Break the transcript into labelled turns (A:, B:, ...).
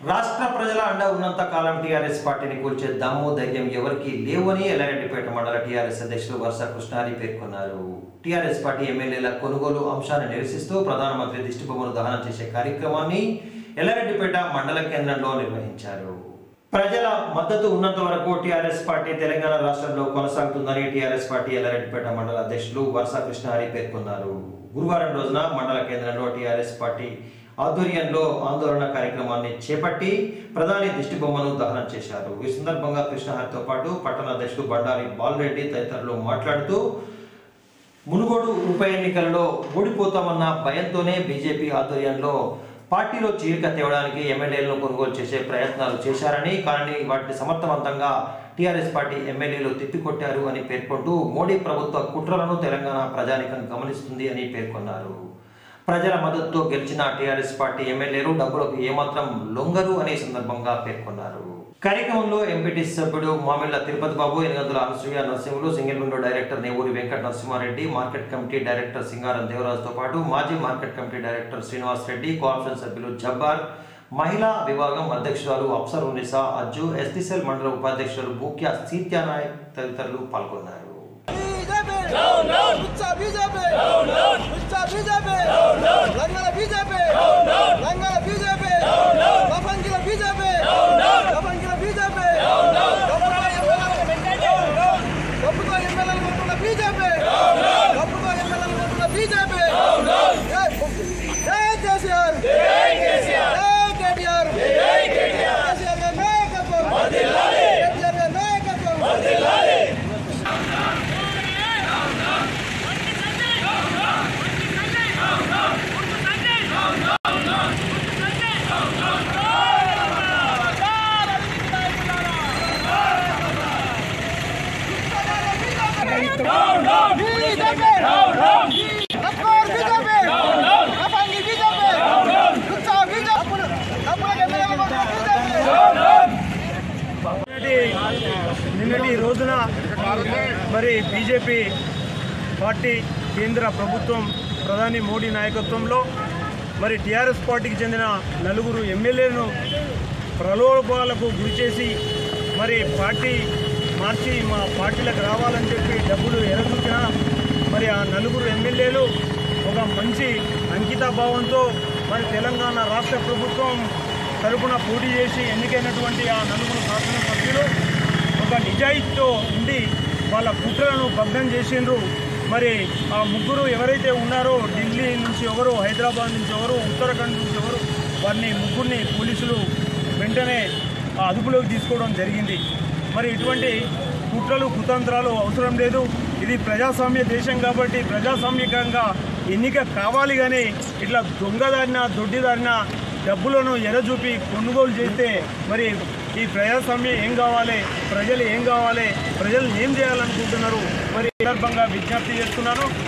A: రాష్ట్ర ప్రజల అండ ఉన్నంత కాలం టీఆర్ఎస్ పార్టీని కూల్చే దమ్ము ధైర్యం ఎవరికి లేవని ఎల్లారెడ్డిపేట మండల టీఆర్ఎస్ అధ్యక్షులు వర్ష కృష్ణారి పేర్కొన్నారు టీఆర్ఎస్ పార్టీ ఎమ్మెల్యేల కొనుగోలు అంశాన్ని నిరసిస్తూ ప్రధానమంత్రి దిష్టిబొమ్మను దహనం చేసే కార్యక్రమాన్ని ఎల్లారెడ్డిపేట మండల కేంద్రంలో నిర్వహించారు ప్రజల మద్దతు ఉన్నంత వరకు టీఆర్ఎస్ పార్టీ తెలంగాణ రాష్ట్రంలో కొనసాగుతుందని టీఆర్ఎస్ పార్టీ ఎల్లారెడ్డిపేట మండల అధ్యక్షులు వర్ష కృష్ణారి పేర్కొన్నారు గురువారం రోజున మండల కేంద్రంలో టీఆర్ఎస్ పార్టీ ఆధ్వర్యంలో ఆందోళన కార్యక్రమాన్ని చేపట్టి ప్రధాని దిష్టిబొమ్మను దహనం చేశారు ఈ సందర్భంగా కృష్ణహరితో పాటు పట్టణ అధ్యక్షుడు బండారి బాలరెడ్డి తదితరులు మాట్లాడుతూ మునుగోడు ఉప ఎన్నికలలో ఓడిపోతామన్న భయంతోనే బీజేపీ ఆధ్వర్యంలో పార్టీలో చీలిక తేవడానికి ఎమ్మెల్యేలను కొనుగోలు చేసే ప్రయత్నాలు చేశారని కానీ వాటిని సమర్థవంతంగా టీఆర్ఎస్ పార్టీ ఎమ్మెల్యేలు తిప్పికొట్టారు అని పేర్కొంటూ మోడీ ప్రభుత్వ కుట్రలను తెలంగాణ ప్రజానికం గమనిస్తుంది అని పేర్కొన్నారు ప్రజల మద్దతుతో గెలిచిన టీఆర్ఎస్ పార్టీ ఎమ్మెల్యేలు డబ్బులకు ఏమాత్రం లొంగరు అనే సందర్భంగా పేర్కొన్నారు కార్యక్రమంలో ఎంపీటీ సభ్యుడు Mamilla Tirupati Babu Enigandula Anasuya Narasimhulu single window director Nevuri Venkata Narasimha Reddy market committee director Singaram దేవరాజుతో పాటు మాజీ market committee director Srinivas Reddy cooption సభ్యులు జబ్బార్ మహిళా విభాగం అధ్యక్షురాలు అఫ్సర్ ఉన్నిసా అజ్జు ఎస్టీసెల్ మండల ఉపాధ్యక్షులు బూక్యా సీత్యానాయక్ తదితరులు పాల్గొన్నారు
B: బీజేపీ ఉచ్చ బీజేపీ ఉచ్చ బీజేపీ లంగల బీజేపీ లంగల బీజేపీ కఫంగిల బీజేపీ కఫంగిల బీజేపీ డబ్బుతో ఎమ్మెల్యేలు కొట్టున్న బీజేపీ డబ్బుతో ఎమ్మెల్యేలు కొట్టున్న బీజేపీ జై కేసీఆర్ జై కేటీఆర్ కేసీఆర్ గారి నాయకత్వం కేటీఆర్ గారి నాయకత్వం
C: నిన్నటి నిన్నటి రోజున మరి బీజేపీ పార్టీ కేంద్ర ప్రభుత్వం ప్రధాని మోడీ నాయకత్వంలో మరి టీఆర్ఎస్ పార్టీకి చెందిన నలుగురు ఎమ్మెల్యేలను ప్రలోభాలకు గురి చేసి మరి పార్టీ మార్చి మా పార్టీలకు రావాలని చెప్పి డబ్బులు ఎరచూకిన మరి ఆ నలుగురు ఎమ్మెల్యేలు ఒక మంచి అంకితాభావంతో మరి తెలంగాణ రాష్ట్ర ప్రభుత్వం తరపున పోటీ చేసి ఎన్నికైనటువంటి ఆ నలుగురు శాసనసభ్యులు ఒక నిజాయితీతో ఉండి వాళ్ళ కుట్రలను భగ్నం చేసిండ్రు మరి ఆ ముగ్గురు ఎవరైతే ఉన్నారో ఢిల్లీ నుంచి ఎవరు హైదరాబాద్ నుంచి ఎవరు ఉత్తరాఖండ్ నుంచి ఎవరు వారిని ముగ్గురిని పోలీసులు వెంటనే ఆ అదుపులోకి తీసుకోవడం జరిగింది మరి ఇటువంటి కుట్రలు కుతంత్రాలు అవసరం లేదు ఇది ప్రజాస్వామ్య దేశం కాబట్టి ప్రజాస్వామ్యకంగా ఎన్నిక కావాలి కానీ ఇట్లా దొంగదారిన దొడ్డిదారిన డబ్బులను ఎరచూపి కొనుగోలు చేస్తే మరి ఈ ప్రజాస్వామ్యం ఏం కావాలి ప్రజలు ఏం కావాలి ప్రజలు ఏం చేయాలనుకుంటున్నారు మరి ఈ సందర్భంగా విజ్ఞప్తి చేస్తున్నాను